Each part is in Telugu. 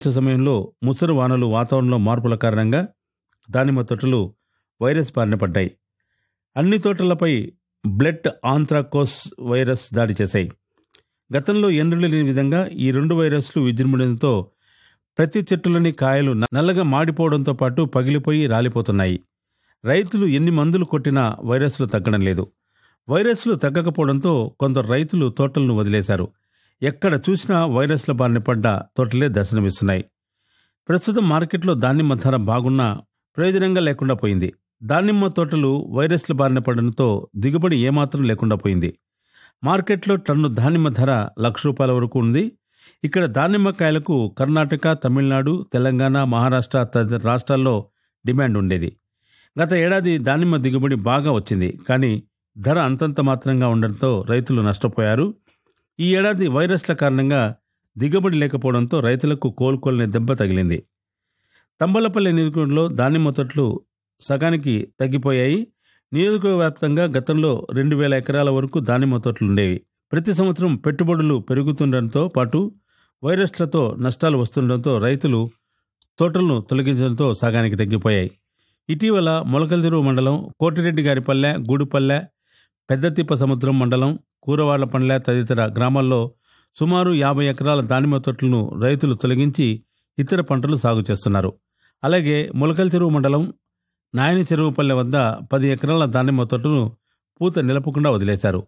సమయంలో ముసరు వానలు వాతావరణంలో మార్పుల కారణంగా దానిమ్మ తోటలు వైరస్ బారిన పడ్డాయి అన్ని తోటలపై బ్లడ్ ఆంథ్రాకోస్ వైరస్ దాడి చేశాయి గతంలో ఎన్నడూ లేని విధంగా ఈ రెండు వైరస్లు విజృంభణంతో ప్రతి చెట్టులోని కాయలు న- నల్లగా మాడిపోవడంతో పాటు పగిలిపోయి రాలిపోతున్నాయి రైతులు ఎన్ని మందులు కొట్టినా వైరస్లు తగ్గడం లేదు వైరస్లు తగ్గకపోవడంతో కొందరు రైతులు తోటలను వదిలేశారు ఎక్కడ చూసినా వైరస్ల బారిన పడ్డ తోటలే దర్శనమిస్తున్నాయి ప్రస్తుతం మార్కెట్లో దానిమ్మ ధర బాగున్నా ప్రయోజనంగా లేకుండా పోయింది దానిమ్మ తోటలు వైరస్ల బారిన పడడంతో దిగుబడి ఏమాత్రం లేకుండా పోయింది మార్కెట్లో టన్ను దానిమ్మ ధర లక్ష రూపాయల వరకు ఉంది ఇక్కడ దానిమ్మకాయలకు కర్ణాటక తమిళనాడు తెలంగాణ మహారాష్ట్ర తదితర రాష్ట్రాల్లో డిమాండ్ ఉండేది గత ఏడాది దానిమ్మ దిగుబడి బాగా వచ్చింది కానీ ధర అంతంత మాత్రంగా ఉండడంతో రైతులు నష్టపోయారు ఈ ఏడాది వైరస్ల కారణంగా దిగుబడి లేకపోవడంతో రైతులకు కోలుకోలేని దెబ్బ తగిలింది తంబలపల్లి నియోజకవర్గంలో దానిమ్మ తోటలు సగానికి తగ్గిపోయాయి నియోజకవర్గ వ్యాప్తంగా గతంలో రెండు వేల ఎకరాల వరకు దానిమ్మ తోటలు ఉండేవి ప్రతి సంవత్సరం పెట్టుబడులు పెరుగుతుండటంతో పాటు వైరస్లతో నష్టాలు వస్తుండటంతో రైతులు తోటలను తొలగించడంతో సగానికి తగ్గిపోయాయి ఇటీవల మొలకల్దిరువు మండలం కోటిరెడ్డి గారిపల్లె గూడుపల్లె పెద్దతిప్ప సముద్రం మండలం కూరవాళ్లపల్లె తదితర గ్రామాల్లో సుమారు యాభై ఎకరాల దానిమ్మ తోటలను రైతులు తొలగించి ఇతర పంటలు సాగు చేస్తున్నారు అలాగే మొలకల చెరువు మండలం నాయని చెరువుపల్లె వద్ద పది ఎకరాల దానిమ్మ తోటను పూత నిలపకుండా వదిలేశారు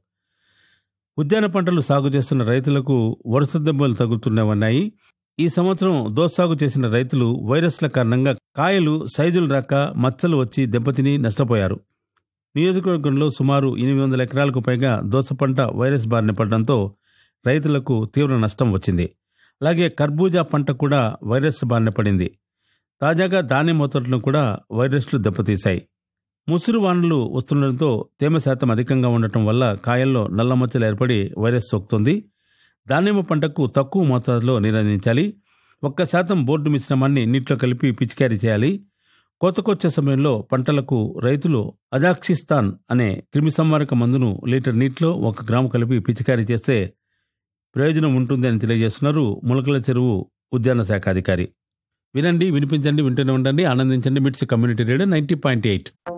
ఉద్యాన పంటలు సాగు చేస్తున్న రైతులకు వరుస దెబ్బలు తగులుతున్నాయన్నాయి ఈ సంవత్సరం దోసాగు చేసిన రైతులు వైరస్ల కారణంగా కాయలు సైజులు రాక మచ్చలు వచ్చి దెబ్బతిని నష్టపోయారు నియోజకవర్గంలో సుమారు ఎనిమిది వందల ఎకరాలకు పైగా దోస పంట వైరస్ బారిన పడడంతో రైతులకు తీవ్ర నష్టం వచ్చింది అలాగే కర్బూజా పంట కూడా వైరస్ బారిన పడింది తాజాగా దానిమ్మ తోటలను కూడా వైరస్లు దెబ్బతీశాయి ముసురు వానలు వస్తుండటంతో తేమ శాతం అధికంగా ఉండటం వల్ల కాయల్లో నల్ల మచ్చలు ఏర్పడి వైరస్ సోకుతుంది దానిమ్మ పంటకు తక్కువ మోతాదులో నీరందించాలి ఒక్క శాతం బోర్డు మిశ్రమాన్ని నీటిలో కలిపి పిచికారీ చేయాలి కోతకొచ్చే సమయంలో పంటలకు రైతులు అజాక్సిస్తాన్ అనే క్రిమిసంహారక మందును లీటర్ నీటిలో ఒక గ్రాము కలిపి పిచికారీ చేస్తే ప్రయోజనం ఉంటుంది అని తెలియజేస్తున్నారు ములకల చెరువు ఉద్యాన శాఖ అధికారి వినండి వినిపించండి వింటూనే ఉండండి ఆనందించండి MITS community radio ninety point eight